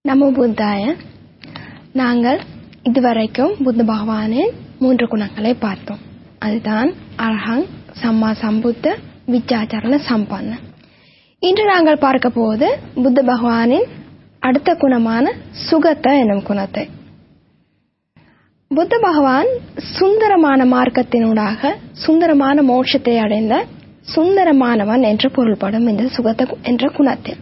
நமோ புத்தாய நாங்கள் இதுவரைக்கும் புத்த பகவானின் மூன்று குணங்களை பார்த்தோம் அதுதான் அரஹங் சம்மா சம்புத்த விச்சாச்சரண சம்பன்ன இன்று நாங்கள் பார்க்க போவது புத்த பகவானின் அடுத்த குணமான சுகத்த எனும் குணத்தை புத்த பகவான் சுந்தரமான மார்க்கத்தினூடாக சுந்தரமான மோட்சத்தை அடைந்த சுந்தரமானவன் என்று பொருள்படும் இந்த சுகத்த என்ற குணத்தில்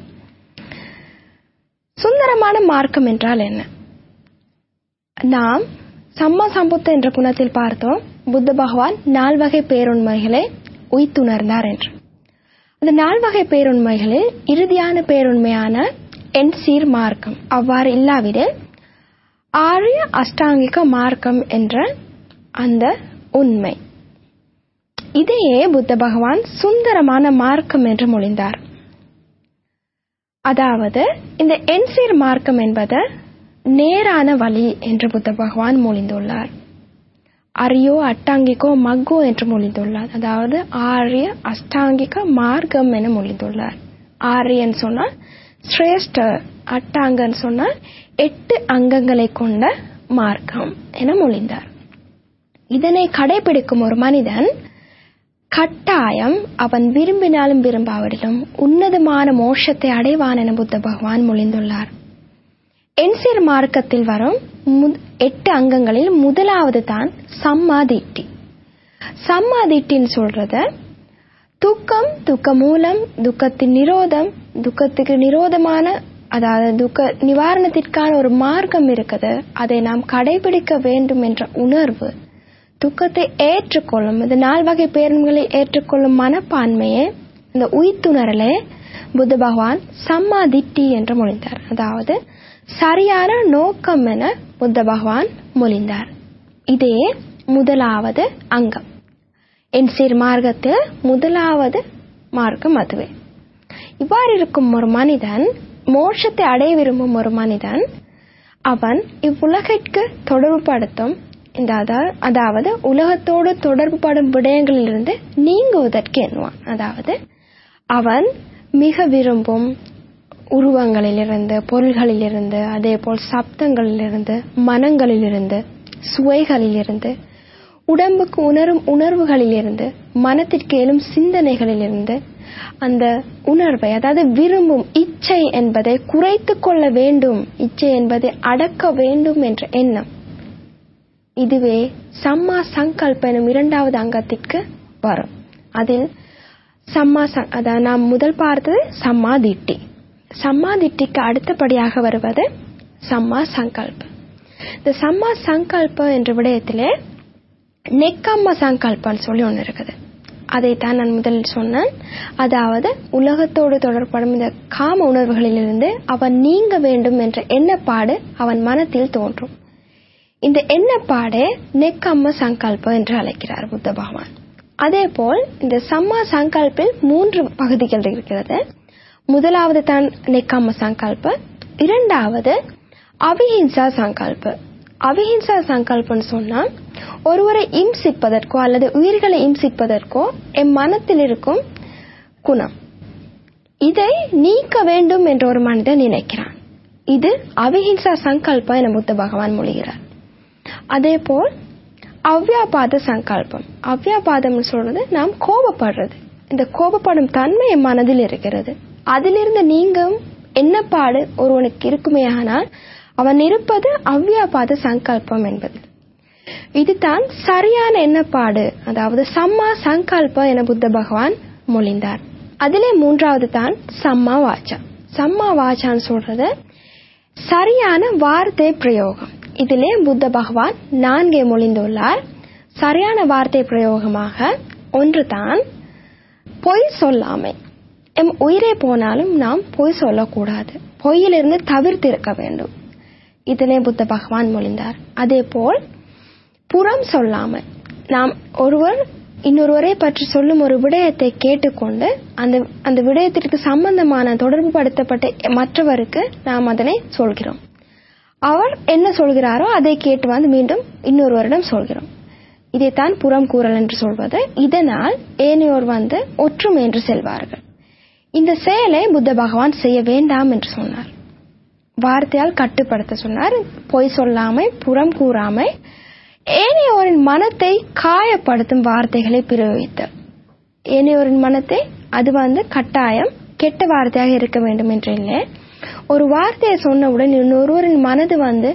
சுந்தரமான மார்க்கம் என்றால் என்ன நாம் சம்ம சம்புத்த என்ற குணத்தில் பார்த்தோம் புத்த பகவான் நால்வகை பேருண்மைகளை உய்த்துணர்ந்தார் என்று அந்த நால்வகை பேருண்மைகளில் இறுதியான பேருண்மையான என் சீர் மார்க்கம் அவ்வாறு இல்லாவிடில் ஆரிய அஷ்டாங்கிக மார்க்கம் என்ற அந்த உண்மை இதையே புத்த பகவான் சுந்தரமான மார்க்கம் என்று மொழிந்தார் அதாவது இந்த என்சீர் மார்க்கம் என்பது நேரான வழி என்று புத்த பகவான் மொழிந்துள்ளார் அரியோ அட்டாங்கிக்கோ மக்கோ என்று மொழிந்துள்ளார் அதாவது ஆரிய அஷ்டாங்கிக மார்க்கம் என மொழிந்துள்ளார் ஆரியன் சொன்னால் சிரேஷ்ட அட்டாங்கன்னு சொன்னால் எட்டு அங்கங்களை கொண்ட மார்க்கம் என மொழிந்தார் இதனை கடைபிடிக்கும் ஒரு மனிதன் கட்டாயம் அவன் விரும்பினாலும் விரும்பாவிடலும் உன்னதமான மோட்சத்தை அடைவான் என புத்த பகவான் மொழிந்துள்ளார் என்சிர் மார்க்கத்தில் வரும் எட்டு அங்கங்களில் முதலாவது தான் சம்மாதிட்டி சம்மாதிட்டின்னு சொல்றத துக்கம் துக்க மூலம் துக்கத்தின் நிரோதம் துக்கத்துக்கு நிரோதமான அதாவது துக்க நிவாரணத்திற்கான ஒரு மார்க்கம் இருக்குது அதை நாம் கடைபிடிக்க வேண்டும் என்ற உணர்வு துக்கத்தை ஏற்றுக்கொள்ளும் இந்த நால்வகை பேருங்களை ஏற்றுக்கொள்ளும் மனப்பான்மையே இந்த உயிர்த்துணரலே புத்த பகவான் சம்மாதிட்டி என்று மொழிந்தார் அதாவது சரியான நோக்கம் என புத்த பகவான் மொழிந்தார் இதே முதலாவது அங்கம் என் சீர் மார்க்கத்தில் முதலாவது மார்க்கம் அதுவே இவ்வாறு இருக்கும் ஒரு மனிதன் மோட்சத்தை அடைய விரும்பும் ஒரு மனிதன் அவன் இவ்வுலகிற்கு தொடர்புபடுத்தும் இந்த அதாவது உலகத்தோடு தொடர்புபடும் விடயங்களிலிருந்து நீங்குவதற்கு எண்ணுவான் அதாவது அவன் மிக விரும்பும் உருவங்களிலிருந்து பொருள்களிலிருந்து அதே போல் சப்தங்களிலிருந்து மனங்களிலிருந்து சுவைகளிலிருந்து உடம்புக்கு உணரும் உணர்வுகளிலிருந்து மனத்திற்கு எழும் சிந்தனைகளிலிருந்து அந்த உணர்வை அதாவது விரும்பும் இச்சை என்பதை குறைத்து கொள்ள வேண்டும் இச்சை என்பதை அடக்க வேண்டும் என்ற எண்ணம் இதுவே சம்மா சங்கல்ப எனும் இரண்டாவது அங்கத்திற்கு வரும் அதில் சம்மா அதாவது நாம் முதல் பார்த்தது சம்மா திட்டி சம்மா திட்டிக்கு அடுத்தபடியாக வருவது சம்மா சங்கல்ப இந்த சம்மா சங்கல்ப என்ற விடயத்திலே நெக்கம்ம சங்கல்பன்னு சொல்லி ஒன்று இருக்குது அதைத்தான் நான் முதலில் சொன்னேன் அதாவது உலகத்தோடு தொடர்படும் இந்த காம உணர்வுகளிலிருந்து அவன் நீங்க வேண்டும் என்ற எண்ணப்பாடு அவன் மனத்தில் தோன்றும் இந்த எண்ணப்பாடே நெக்கம்ம சங்கல்பம் என்று அழைக்கிறார் புத்த பகவான் அதே போல் இந்த சம்மா சங்கல்பில் மூன்று பகுதிகள் இருக்கிறது முதலாவது தான் நெக்கம்ம சங்கல்ப இரண்டாவது அவிஹிம்சா சங்கல்ப அவிஹிம்சா சங்கல்பம்னு சொன்னா ஒருவரை இம்சிப்பதற்கோ அல்லது உயிர்களை இம்சிப்பதற்கோ என் மனத்தில் இருக்கும் குணம் இதை நீக்க வேண்டும் என்று ஒரு மனிதன் நினைக்கிறான் இது அவிஹிம்சா சங்கல்பம் என புத்த பகவான் மொழிகிறார் அதே போல் அவ்வியாபாத சங்கல்பம் அவ்வியாபாதம் சொல்றது நாம் கோபப்படுறது இந்த கோபப்படும் தன்மை என் மனதில் இருக்கிறது அதிலிருந்து நீங்கும் எண்ணப்பாடு ஒருவனுக்கு இருக்குமே ஆனால் அவன் இருப்பது அவ்வியாபாத சங்கல்பம் என்பது இதுதான் சரியான எண்ணப்பாடு அதாவது சம்மா சங்கல்பம் என புத்த பகவான் மொழிந்தார் அதிலே மூன்றாவது தான் சம்மா வாச்சா சம்மா வாச்சான்னு சொல்றது சரியான வார்த்தை பிரயோகம் இதிலே புத்த பகவான் நான்கே மொழிந்துள்ளார் சரியான வார்த்தை பிரயோகமாக ஒன்று தான் பொய் சொல்லாமை எம் உயிரே போனாலும் நாம் பொய் சொல்லக்கூடாது பொய்யிலிருந்து தவிர்த்து இருக்க வேண்டும் இதனை புத்த பகவான் மொழிந்தார் அதே போல் புறம் சொல்லாமல் நாம் ஒருவர் இன்னொருவரை பற்றி சொல்லும் ஒரு விடயத்தை கேட்டுக்கொண்டு அந்த அந்த விடயத்திற்கு சம்பந்தமான தொடர்பு படுத்தப்பட்ட மற்றவருக்கு நாம் அதனை சொல்கிறோம் அவர் என்ன சொல்கிறாரோ அதை கேட்டு வந்து மீண்டும் இன்னொருவரிடம் சொல்கிறோம் இதைத்தான் புறம் கூறல் என்று சொல்வது இதனால் ஏனையோர் வந்து ஒற்றுமை என்று செல்வார்கள் இந்த செயலை புத்த பகவான் செய்ய வேண்டாம் என்று சொன்னார் வார்த்தையால் கட்டுப்படுத்த சொன்னார் பொய் சொல்லாமை புறம் கூறாமை ஏனையோரின் மனத்தை காயப்படுத்தும் வார்த்தைகளை பிரயோகித்தார் ஏனையோரின் மனத்தை அது வந்து கட்டாயம் கெட்ட வார்த்தையாக இருக்க வேண்டும் என்று இல்லை ஒரு வார்த்தையை சொன்னவுடன் இன்னொருவரின் மனது வந்து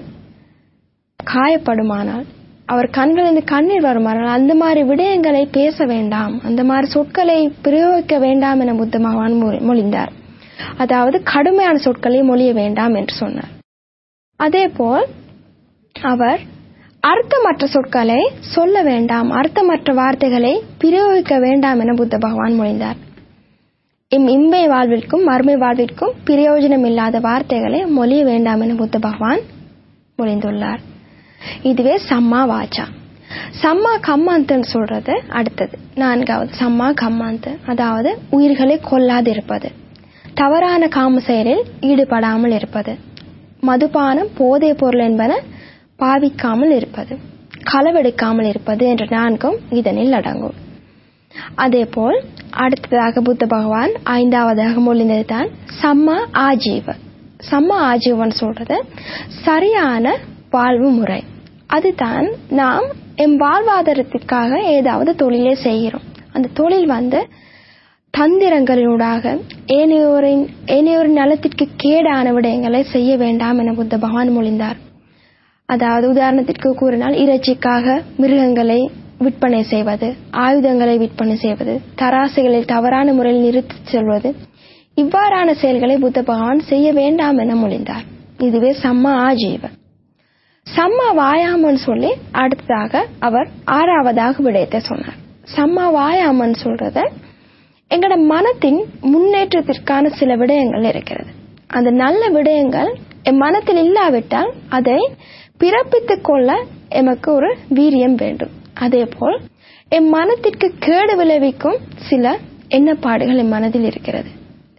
காயப்படுமானால் அவர் கண்களிலிருந்து கண்ணீர் வருமானால் அந்த மாதிரி விடயங்களை பேச வேண்டாம் அந்த மாதிரி சொற்களை பிரயோகிக்க வேண்டாம் என புத்த பகவான் மொழிந்தார் அதாவது கடுமையான சொற்களை மொழிய வேண்டாம் என்று சொன்னார் அதேபோல் அவர் அர்த்தமற்ற சொற்களை சொல்ல வேண்டாம் அர்த்தமற்ற வார்த்தைகளை பிரயோகிக்க வேண்டாம் என புத்த பகவான் மொழிந்தார் இம் இம்பை வாழ்விற்கும் மறுமை வாழ்விற்கும் பிரயோஜனம் இல்லாத வார்த்தைகளை மொழிய வேண்டாம் என புத்த பகவான் மொழிந்துள்ளார் இதுவே சம்மா வாச்சா சம்மா கம்மாந்தன்னு சொல்றது அடுத்தது நான்காவது சம்மா கம்மாந்து அதாவது உயிர்களை கொல்லாதிருப்பது தவறான காம செயலில் ஈடுபடாமல் இருப்பது மதுபானம் போதைப் பொருள் என்பன பாவிக்காமல் இருப்பது களவெடுக்காமல் இருப்பது என்ற நான்கும் இதனில் அடங்கும் அதேபோல் அடுத்ததாக புத்த பகவான் ஐந்தாவதாக மொழிந்தது தான் சம்மா ஆஜீவ சம்மா ஆஜீவன் சொல்றது சரியான வாழ்வு முறை அதுதான் நாம் எம் வாழ்வாதாரத்திற்காக ஏதாவது தொழிலை செய்கிறோம் அந்த தொழில் வந்து தந்திரங்களினூடாக ஏனையோரின் ஏனையோரின் நலத்திற்கு கேடான விடயங்களை செய்ய வேண்டாம் என புத்த பகவான் மொழிந்தார் அதாவது உதாரணத்திற்கு கூறினால் இறைச்சிக்காக மிருகங்களை விற்பனை செய்வது ஆயுதங்களை விற்பனை செய்வது தராசுகளில் தவறான முறையில் நிறுத்திச் செல்வது இவ்வாறான செயல்களை புத்த பகவான் செய்ய வேண்டாம் என மொழிந்தார் இதுவே சம்மா ஆஜீவ சம்மா வாயாமன் சொல்லி அடுத்ததாக அவர் ஆறாவதாக விடயத்தை சொன்னார் சம்மா வாயாமன் சொல்றத எங்களோட மனத்தின் முன்னேற்றத்திற்கான சில விடயங்கள் இருக்கிறது அந்த நல்ல விடயங்கள் என் மனத்தில் இல்லாவிட்டால் அதை பிறப்பித்துக் கொள்ள எமக்கு ஒரு வீரியம் வேண்டும் அதே போல் என் மனத்திற்கு கேடு விளைவிக்கும் சில எண்ணப்பாடுகள் என் மனதில் இருக்கிறது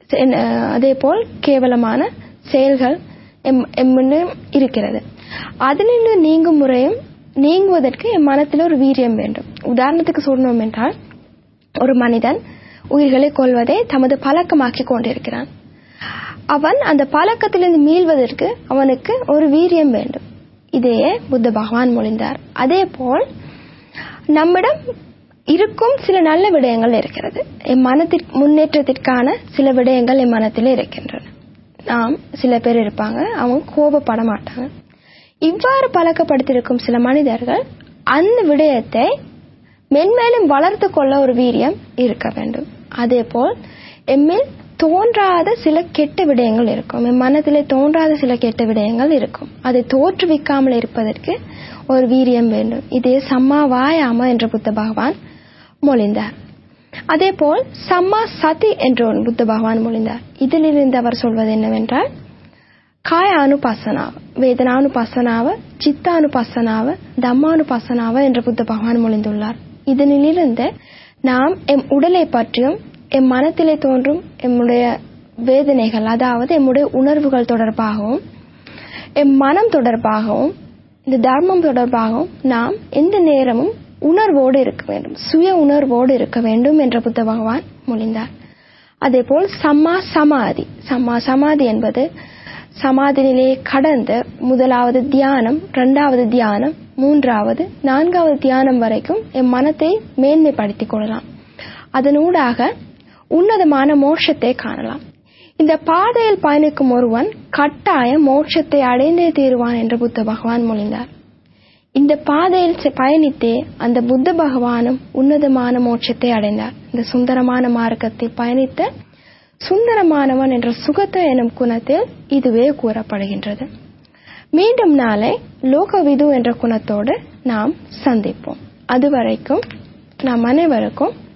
அதே போல் கேவலமான செயல்கள் எம்மிடம் இருக்கிறது அதிலிருந்து நீங்கும் முறையும் நீங்குவதற்கு என் மனத்தில் ஒரு வீரியம் வேண்டும் உதாரணத்துக்கு சொல்லணும் என்றால் ஒரு மனிதன் உயிர்களை கொள்வதை தமது பழக்கமாக்கி கொண்டிருக்கிறான் அவன் அந்த பழக்கத்திலிருந்து மீள்வதற்கு அவனுக்கு ஒரு வீரியம் வேண்டும் இதையே புத்த பகவான் மொழிந்தார் அதே போல் நம்மிடம் இருக்கும் சில நல்ல விடயங்கள் இருக்கிறது என் மனத்திற்கு முன்னேற்றத்திற்கான சில விடயங்கள் என் மனத்தில் இருக்கின்றன நாம் சில பேர் இருப்பாங்க அவங்க கோபப்பட மாட்டாங்க இவ்வாறு பழக்கப்படுத்தியிருக்கும் சில மனிதர்கள் அந்த விடயத்தை மென்மேலும் வளர்த்து கொள்ள ஒரு வீரியம் இருக்க வேண்டும் அதே போல் எம்மில் தோன்றாத சில கெட்ட விடயங்கள் இருக்கும் என் மனதிலே தோன்றாத சில கெட்ட விடயங்கள் இருக்கும் அதை தோற்றுவிக்காமல் இருப்பதற்கு ஒரு வீரியம் வேண்டும் இதே சம்மா வாயாம என்ற புத்த பகவான் மொழிந்தார் அதே போல் சம்மா சதி என்ற ஒரு புத்த பகவான் மொழிந்தார் இதிலிருந்து அவர் சொல்வது என்னவென்றால் காயானுபாசனாவ வேதனானுபாசனாவ சித்தானுபாசனாவ தம்மானுபாசனாவ என்ற புத்த பகவான் மொழிந்துள்ளார் இதனிலிருந்து நாம் எம் உடலை பற்றியும் எம் மனத்திலே தோன்றும் எம்முடைய வேதனைகள் அதாவது எம்முடைய உணர்வுகள் தொடர்பாகவும் எம் மனம் தொடர்பாகவும் இந்த தர்மம் தொடர்பாகவும் நாம் எந்த நேரமும் உணர்வோடு இருக்க வேண்டும் சுய உணர்வோடு இருக்க வேண்டும் என்ற புத்த பகவான் மொழிந்தார் அதேபோல் சம்மா சமாதி சம்மா சமாதி என்பது சமாதி நிலையை கடந்து முதலாவது தியானம் இரண்டாவது தியானம் மூன்றாவது நான்காவது தியானம் வரைக்கும் என் மனத்தை மேன்மைப்படுத்திக் கொள்ளலாம் அதனூடாக உன்னதமான மோட்சத்தை காணலாம் இந்த பாதையில் பயணிக்கும் ஒருவன் கட்டாய மோட்சத்தை அடைந்தே தீருவான் என்று புத்த பகவான் மொழிந்தார் இந்த பாதையில் பயணித்தே அந்த புத்த பகவானும் உன்னதமான மோட்சத்தை அடைந்தார் இந்த சுந்தரமான மார்க்கத்தில் பயணித்த சுந்தரமானவன் என்ற சுகத்தை எனும் குணத்தில் இதுவே கூறப்படுகின்றது மீண்டும் நாளை லோகவிது என்ற குணத்தோடு நாம் சந்திப்போம் அதுவரைக்கும் நாம் அனைவருக்கும்